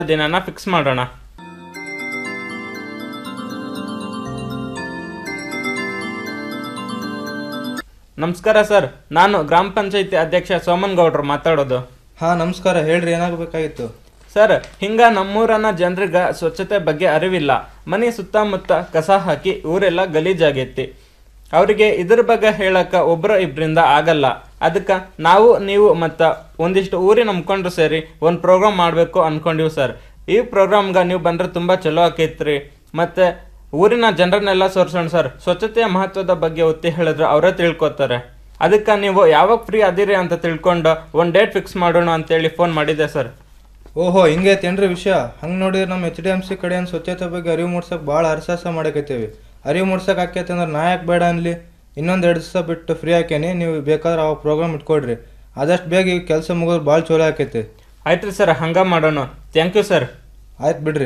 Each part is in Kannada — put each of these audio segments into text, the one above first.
ದಿನನ ಫಿಕ್ಸ್ ಮಾಡೋಣ ನಮಸ್ಕಾರ ಸರ್ ನಾನು ಗ್ರಾಮ ಪಂಚಾಯತಿ ಅಧ್ಯಕ್ಷ ಸೋಮನ್ ಗೌಡ್ರು ಮಾತಾಡೋದು ಹಾಂ ನಮಸ್ಕಾರ ಹೇಳ್ರಿ ಏನಾಗಬೇಕಾಗಿತ್ತು ಸರ್ ಹಿಂಗ ನಮ್ಮೂರನ್ನ ಜನರಿಗ ಸ್ವಚ್ಛತೆ ಬಗ್ಗೆ ಅರಿವಿಲ್ಲ ಮನೆ ಸುತ್ತಮುತ್ತ ಕಸ ಹಾಕಿ ಊರೆಲ್ಲ ಗಲೀಜಾಗೈತಿ ಅವರಿಗೆ ಇದ್ರ ಬಗ್ಗೆ ಹೇಳಕ ಒಬ್ರ ಇಬ್ರಿಂದ ಆಗಲ್ಲ ಅದಕ್ಕ ನಾವು ನೀವು ಮತ್ತ ಒಂದಿಷ್ಟು ಊರಿನ ಮುಖಂಡರು ಸೇರಿ ಒಂದು ಪ್ರೋಗ್ರಾಮ್ ಮಾಡಬೇಕು ಅನ್ಕೊಂಡಿವಿ ಸರ್ ಈ ಪ್ರೋಗ್ರಾಮ್ಗ ನೀವು ಬಂದ್ರೆ ತುಂಬಾ ಚಲೋ ಆಕೈತ್ರಿ ಮತ್ತೆ ಊರಿನ ಜನರನ್ನೆಲ್ಲ ಸೋರ್ಸೋಣ ಸರ್ ಸ್ವಚ್ಛತೆಯ ಮಹತ್ವದ ಬಗ್ಗೆ ಒತ್ತಿ ಹೇಳಿದ್ರೆ ಅವರೇ ತಿಳ್ಕೊತಾರೆ ಅದಕ್ಕೆ ನೀವು ಯಾವಾಗ ಫ್ರೀ ಅದಿರಿ ಅಂತ ತಿಳ್ಕೊಂಡು ಒಂದು ಡೇಟ್ ಫಿಕ್ಸ್ ಮಾಡೋಣ ಅಂತೇಳಿ ಫೋನ್ ಮಾಡಿದ್ದೆ ಸರ್ ಓಹೋ ಹಿಂಗೈತೇನ್ರಿ ವಿಷಯ ಹಂಗೆ ನೋಡಿದ್ರೆ ನಮ್ಮ ಎಚ್ ಡಿ ಎಮ್ ಸಿ ಕಡೆಯಿಂದ ಸ್ವಚ್ಛತೆ ಬಗ್ಗೆ ಅರಿವು ಮೂಡ್ಸಕ್ಕೆ ಭಾಳ ಹರಸಾಸ ಮಾಡಕತ್ತೀವಿ ಅರಿವು ಮೂಡ್ಸಕ್ಕೆ ಆಕೈತೆ ಅಂದ್ರೆ ನಾ ಯಾಕೆ ಬೇಡ ಅನ್ಲಿ ಇನ್ನೊಂದು ಎರಡು ದಿವಸ ಬಿಟ್ಟು ಫ್ರೀ ಹಾಕೇನಿ ನೀವು ಬೇಕಾದ್ರೆ ಅವಾಗ ಪ್ರೋಗ್ರಾಮ್ ಇಟ್ಕೊಡ್ರಿ ಆದಷ್ಟು ಬೇಗ ಈ ಕೆಲಸ ಮುಗಿದ್ರೆ ಭಾಳ ಚಲೋ ಆಕೈತಿ ಆಯ್ತ್ರಿ ಸರ್ ಹಂಗ ಮಾಡೋಣ ಥ್ಯಾಂಕ್ ಯು ಸರ್ ಆಯ್ತು ಬಿಡ್ರಿ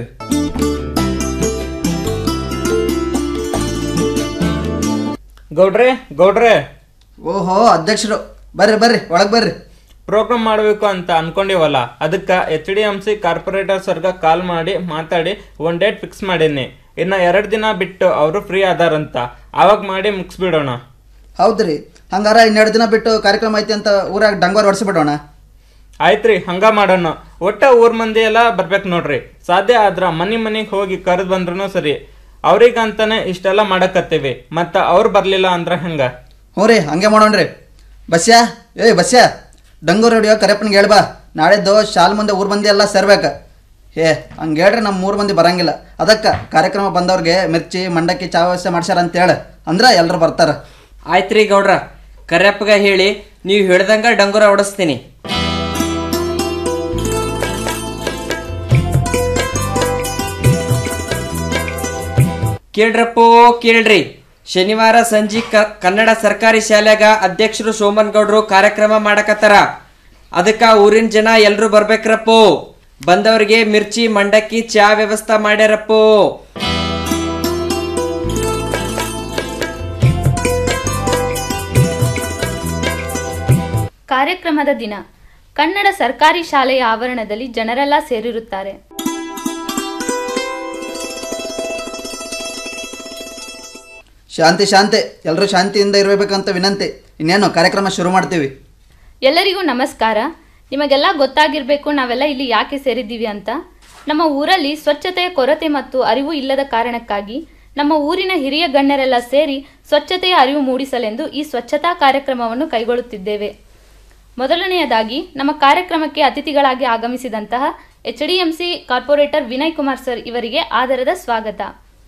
ಗೌಡ್ರೆ ಗೌಡ್ರೆ ಓಹೋ ಅಧ್ಯಕ್ಷರು ಬರ್ರಿ ಬರ್ರಿ ಒಳಗೆ ಬರ್ರಿ ಪ್ರೋಗ್ರಾಮ್ ಮಾಡಬೇಕು ಅಂತ ಅನ್ಕೊಂಡಿವಲ್ಲ ಅದಕ್ಕೆ H D M C corporator ಸರ್ಗ ಕಾಲ್ ಮಾಡಿ ಮಾತಾಡಿ ಒಂದು ಡೇಟ್ ಫಿಕ್ಸ್ ಮಾಡೀನಿ ಇನ್ನು ಎರಡು ದಿನ ಬಿಟ್ಟು ಅವರು ಫ್ರೀ ಅದಾರಂತ ಆವಾಗ ಮಾಡಿ ಮುಗಿಸ್ಬಿಡೋಣ ಹೌದ್ರಿ ಹಂಗಾರ ಇನ್ನೆರಡು ದಿನ ಬಿಟ್ಟು ಕಾರ್ಯಕ್ರಮ ಐತಿ ಅಂತ ಊರಾಗ ಡಂಗೋರ್ ಹೊಡ್ಸಿಬಿಡೋಣ ಆಯ್ತ್ರಿ ಹಂಗ ಮಾಡೋಣ ಒಟ್ಟ ಊರ್ ಮಂದಿ ಎಲ್ಲ ಬರ್ಬೇಕು ನೋಡ್ರಿ ಸಾಧ್ಯ ಆದ್ರ ಮನಿ ಮನಿಗ್ ಹೋಗಿ ಕರೆದ್ ಬಂದ್ರು ಸರಿ ಅವ್ರಿಗಂತಾನೆ ಇಷ್ಟೆಲ್ಲ ಮಾಡಕತ್ತೀವಿ ಮತ್ತ ಅವ್ರು ಬರ್ಲಿಲ್ಲ ಅಂದ್ರ ಹೆಂಗ ಹ್ಞೂ ರೀ ಹಂಗೆ ಮಾಡೋಣ್ರಿ ಬಸ್ಯಾ ಏಯ್ ಬಸ್ಯಾ ಡಂಗೂರ್ ಹೊಡಿಯೋ ಕರೆಪ್ಪನಿಗೆ ಹೇಳ್ಬಾ ನಾಳೆದ್ದು ಶಾಲ್ ಮುಂದೆ ಊರ್ ಮಂದಿ ಎಲ್ಲ ಸೇರ್ಬೇಕು ಏ ಹಂಗೆ ಹೇಳ್ರಿ ನಮ್ಮ ಮೂರು ಮಂದಿ ಬರಂಗಿಲ್ಲ ಅದಕ್ಕೆ ಕಾರ್ಯಕ್ರಮ ಬಂದವ್ರಿಗೆ ಮಿರ್ಚಿ ಮಂಡಕ್ಕಿ ಚಾ ವ್ಯವಸ್ಥೆ ಮಾಡ್ಸ್ಯಾರ ಅಂತೇಳಿ ಅಂದ್ರೆ ಎಲ್ಲರೂ ಬರ್ತಾರೆ ಆಯ್ತ್ರಿ ಗೌಡ್ರ ಕರ್ಯಪ್ಪಗ ಹೇಳಿ ನೀವು ಹೇಳ್ದಂಗ ಡಂಗುರ ಹೊಡಿಸ್ತೀನಿ ಕೇಳ್ರಪ್ಪೋ ಕೇಳ್ರಿ ಶನಿವಾರ ಸಂಜೆ ಕ ಕನ್ನಡ ಸರ್ಕಾರಿ ಶಾಲ್ಯಾಗ ಅಧ್ಯಕ್ಷರು ಸೋಮನ್ ಗೌಡ್ರು ಕಾರ್ಯಕ್ರಮ ಮಾಡಕತ್ತಾರ ಅದಕ್ಕ ಊರಿನ ಜನ ಎಲ್ರು ಬರ್ಬೇಕ್ರಪ್ಪೋ ಬಂದವ್ರಿಗೆ ಮಿರ್ಚಿ ಮಂಡಕ್ಕಿ ಚಾ ವ್ಯವಸ್ಥೆ ಮಾಡ್ಯಾರಪ್ಪೋ ಕಾರ್ಯಕ್ರಮದ ದಿನ ಕನ್ನಡ ಸರ್ಕಾರಿ ಶಾಲೆಯ ಆವರಣದಲ್ಲಿ ಜನರೆಲ್ಲ ಸೇರಿರುತ್ತಾರೆ ಶಾಂತಿ ಶಾಂತಿ ಎಲ್ಲರೂ ಶಾಂತಿಯಿಂದ ಇರಬೇಕಂತ ವಿನಂತಿ ಇನ್ನೇನು ಕಾರ್ಯಕ್ರಮ ಶುರು ಮಾಡ್ತೀವಿ ಎಲ್ಲರಿಗೂ ನಮಸ್ಕಾರ ನಿಮಗೆಲ್ಲ ಗೊತ್ತಾಗಿರಬೇಕು ನಾವೆಲ್ಲ ಇಲ್ಲಿ ಯಾಕೆ ಸೇರಿದ್ದೀವಿ ಅಂತ ನಮ್ಮ ಊರಲ್ಲಿ ಸ್ವಚ್ಛತೆಯ ಕೊರತೆ ಮತ್ತು ಅರಿವು ಇಲ್ಲದ ಕಾರಣಕ್ಕಾಗಿ ನಮ್ಮ ಊರಿನ ಹಿರಿಯ ಗಣ್ಯರೆಲ್ಲ ಸೇರಿ ಸ್ವಚ್ಛತೆಯ ಅರಿವು ಮೂಡಿಸಲೆಂದು ಈ ಸ್ವಚ್ಛತಾ ಕಾರ್ಯಕ್ರಮವನ್ನು ಕೈಗೊಳ್ಳುತ್ತಿದ್ದೇವೆ ಮೊದಲನೆಯದಾಗಿ ನಮ್ಮ ಕಾರ್ಯಕ್ರಮಕ್ಕೆ ಅತಿಥಿಗಳಾಗಿ ಆಗಮಿಸಿದಂತಹ H D M C corporator Vinay Kumar sir ಇವರಿಗೆ ಆದರದ ಸ್ವಾಗತ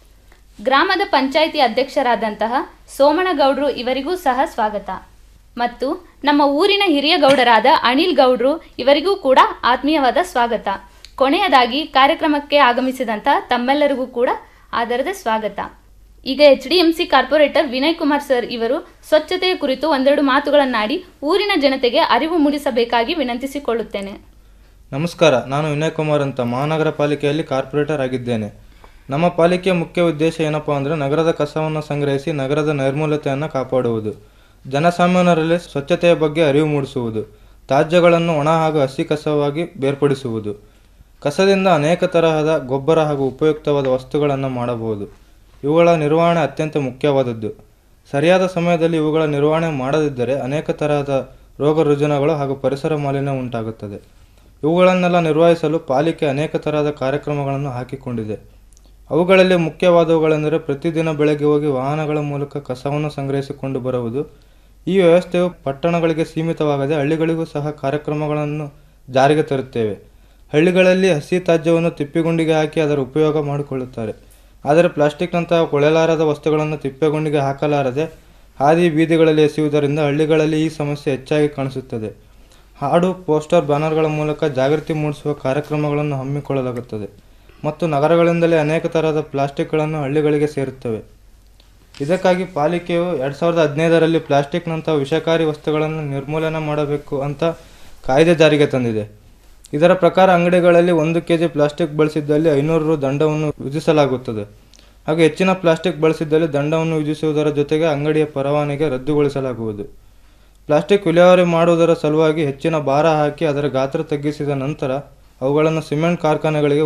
ಗ್ರಾಮದ ಪಂಚಾಯಿತಿ ಅಧ್ಯಕ್ಷರಾದಂತಹ ಸೋಮನಗೌಡ್ರು ಇವರಿಗೂ ಸಹ ಸ್ವಾಗತ ಮತ್ತು ನಮ್ಮ ಊರಿನ ಹಿರಿಯ ಗೌಡರಾದ ಅನಿಲ್ ಗೌಡ್ರು ಇವರಿಗೂ ಕೂಡ ಆತ್ಮೀಯವಾದ ಸ್ವಾಗತ ಕೊನೆಯದಾಗಿ ಕಾರ್ಯಕ್ರಮಕ್ಕೆ ಆಗಮಿಸಿದಂತಹ ತಮ್ಮೆಲ್ಲರಿಗೂ ಕೂಡ ಆದರದ ಸ್ವಾಗತ ಈಗ H D M C corporator Vinay Kumar sir ಇವರು ಸ್ವಚ್ಛತೆಯ ಕುರಿತು ಒಂದೆರಡು ಮಾತುಗಳನ್ನಾಡಿ ಊರಿನ ಜನತೆಗೆ ಅರಿವು ಮೂಡಿಸಬೇಕಾಗಿ ವಿನಂತಿಸಿಕೊಳ್ಳುತ್ತೇನೆ ನಮಸ್ಕಾರ ನಾನು ವಿನಯ್ ಕುಮಾರ್ ಅಂತ ಮಹಾನಗರ ಪಾಲಿಕೆಯಲ್ಲಿ ಕಾರ್ಪೊರೇಟರ್ ಆಗಿದ್ದೇನೆ ನಮ್ಮ ಪಾಲಿಕೆಯ ಮುಖ್ಯ ಉದ್ದೇಶ ಏನಪ್ಪಾ ಅಂದರೆ ನಗರದ ಕಸವನ್ನು ಸಂಗ್ರಹಿಸಿ ನಗರದ ನೈರ್ಮಲ್ಯತೆಯನ್ನು ಕಾಪಾಡುವುದು ಜನಸಾಮಾನ್ಯರಲ್ಲಿ ಸ್ವಚ್ಛತೆಯ ಬಗ್ಗೆ ಅರಿವು ಮೂಡಿಸುವುದು ತ್ಯಾಜ್ಯಗಳನ್ನು ಒಣ ಹಾಗೂ ಹಸಿ ಕಸವಾಗಿ ಬೇರ್ಪಡಿಸುವುದು ಕಸದಿಂದ ಅನೇಕ ತರಹದ ಗೊಬ್ಬರ ಹಾಗೂ ಉಪಯುಕ್ತವಾದ ವಸ್ತುಗಳನ್ನು ಮಾಡಬಹುದು ಇವುಗಳ ನಿರ್ವಹಣೆ ಅತ್ಯಂತ ಮುಖ್ಯವಾದದ್ದು ಸರಿಯಾದ ಸಮಯದಲ್ಲಿ ಇವುಗಳ ನಿರ್ವಹಣೆ ಮಾಡದಿದ್ದರೆ ಅನೇಕ ತರಹದ ರೋಗ ರುಜಿನಗಳು ಹಾಗೂ ಪರಿಸರ ಮಾಲಿನ್ಯ ಉಂಟಾಗುತ್ತದೆ ಇವುಗಳನ್ನೆಲ್ಲ ನಿರ್ವಹಿಸಲು ಪಾಲಿಕೆ ಅನೇಕ ತರಹದ ಕಾರ್ಯಕ್ರಮಗಳನ್ನು ಹಾಕಿಕೊಂಡಿದೆ ಅವುಗಳಲ್ಲಿ ಮುಖ್ಯವಾದವುಗಳೆಂದರೆ ಪ್ರತಿದಿನ ಬೆಳಗ್ಗೆ ಹೋಗಿ ವಾಹನಗಳ ಮೂಲಕ ಕಸವನ್ನು ಸಂಗ್ರಹಿಸಿಕೊಂಡು ಬರುವುದು ಈ ವ್ಯವಸ್ಥೆಯು ಪಟ್ಟಣಗಳಿಗೆ ಸೀಮಿತವಾಗದೆ ಹಳ್ಳಿಗಳಿಗೂ ಸಹ ಕಾರ್ಯಕ್ರಮಗಳನ್ನು ಜಾರಿಗೆ ತರುತ್ತೇವೆ ಹಳ್ಳಿಗಳಲ್ಲಿ ಹಸಿ ತ್ಯಾಜ್ಯವನ್ನು ತಿಪ್ಪಿಗುಂಡಿಗೆ ಹಾಕಿ ಅದರ ಉಪಯೋಗ ಮಾಡಿಕೊಳ್ಳುತ್ತಾರೆ ಆದರೆ ಪ್ಲಾಸ್ಟಿಕ್ನಂತಹ ಕೊಳೆಲಾರದ ವಸ್ತುಗಳನ್ನು ತಿಪ್ಪೆಗುಂಡಿಗೆ ಹಾಕಲಾರದೆ ಹಾದಿ ಬೀದಿಗಳಲ್ಲಿ ಎಸೆಯುವುದರಿಂದ ಹಳ್ಳಿಗಳಲ್ಲಿ ಈ ಸಮಸ್ಯೆ ಹೆಚ್ಚಾಗಿ ಕಾಣಿಸುತ್ತದೆ ಹಾಡು ಪೋಸ್ಟರ್ ಬ್ಯಾನರ್ಗಳ ಮೂಲಕ ಜಾಗೃತಿ ಮೂಡಿಸುವ ಕಾರ್ಯಕ್ರಮಗಳನ್ನು ಹಮ್ಮಿಕೊಳ್ಳಲಾಗುತ್ತದೆ ಮತ್ತು ನಗರಗಳಿಂದಲೇ ಅನೇಕ ತರಹದ ಪ್ಲಾಸ್ಟಿಕ್ಗಳನ್ನು ಹಳ್ಳಿಗಳಿಗೆ ಸೇರುತ್ತವೆ ಇದಕ್ಕಾಗಿ ಪಾಲಿಕೆಯು ಎರಡು ಸಾವಿರದ ಹದಿನೈದರಲ್ಲಿ ಪ್ಲಾಸ್ಟಿಕ್ನಂತಹ ವಿಷಕಾರಿ ವಸ್ತುಗಳನ್ನು ನಿರ್ಮೂಲನೆ ಮಾಡಬೇಕು ಅಂತ ಕಾಯ್ದೆ ಜಾರಿಗೆ ತಂದಿದೆ ಇದರ ಪ್ರಕಾರ ಅಂಗಡಿಗಳಲ್ಲಿ ಒಂದು ಕೆ ಜಿ ಪ್ಲಾಸ್ಟಿಕ್ ಬಳಸಿದ್ದಲ್ಲಿ ಐನೂರು ರು ದಂಡವನ್ನು ವಿಧಿಸಲಾಗುತ್ತದೆ ಹಾಗೂ ಹೆಚ್ಚಿನ ಪ್ಲಾಸ್ಟಿಕ್ ಬಳಸಿದ್ದಲ್ಲಿ ದಂಡವನ್ನು ವಿಧಿಸುವುದರ ಜೊತೆಗೆ ಅಂಗಡಿಯ ಪರವಾನಗಿ ರದ್ದುಗೊಳಿಸಲಾಗುವುದು ಪ್ಲಾಸ್ಟಿಕ್ ವಿಲೇವಾರಿ ಮಾಡುವುದರ ಸಲುವಾಗಿ ಹೆಚ್ಚಿನ ಭಾರ ಹಾಕಿ ಅದರ ಗಾತ್ರ ತಗ್ಗಿಸಿದ ನಂತರ ಅವುಗಳನ್ನು ಸಿಮೆಂಟ್ ಕಾರ್ಖಾನೆಗಳಿಗೆ